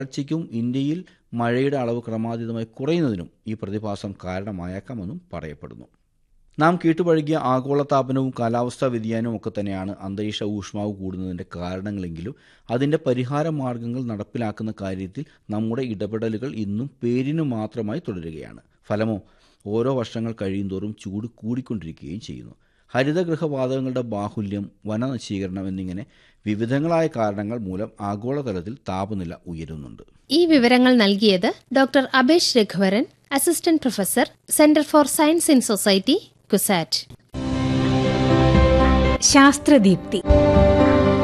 വരൾച്ചയ്ക്കും ഇന്ത്യയിൽ മഴയുടെ അളവ് ക്രമാതീതമായി കുറയുന്നതിനും ഈ പ്രതിഭാസം കാരണമായേക്കാമെന്നും പറയപ്പെടുന്നു നാം കേട്ടുപഴകിയ ആഗോളതാപനവും കാലാവസ്ഥാ വ്യതിയാനവും ഒക്കെ തന്നെയാണ് അന്തരീക്ഷ ഊഷ്മാവ് കൂടുന്നതിൻ്റെ കാരണങ്ങളെങ്കിലും അതിൻ്റെ പരിഹാര മാർഗങ്ങൾ നടപ്പിലാക്കുന്ന കാര്യത്തിൽ നമ്മുടെ ഇടപെടലുകൾ ഇന്നും പേരിനു മാത്രമായി തുടരുകയാണ് ഫലമോ ഓരോ വർഷങ്ങൾ കഴിയുന്തോറും ചൂട് കൂടിക്കൊണ്ടിരിക്കുകയും ചെയ്യുന്നു ഹരിതഗൃഹവാതകങ്ങളുടെ ബാഹുല്യം വനനശീകരണം എന്നിങ്ങനെ വിവിധങ്ങളായ കാരണങ്ങൾ മൂലം ആഗോളതലത്തിൽ താപനില ഉയരുന്നുണ്ട് ഈ വിവരങ്ങൾ നൽകിയത് doctor Abesh Raghuvaran assistant professor centre for science in society CUSAT ശാസ്ത്രദീപ്തി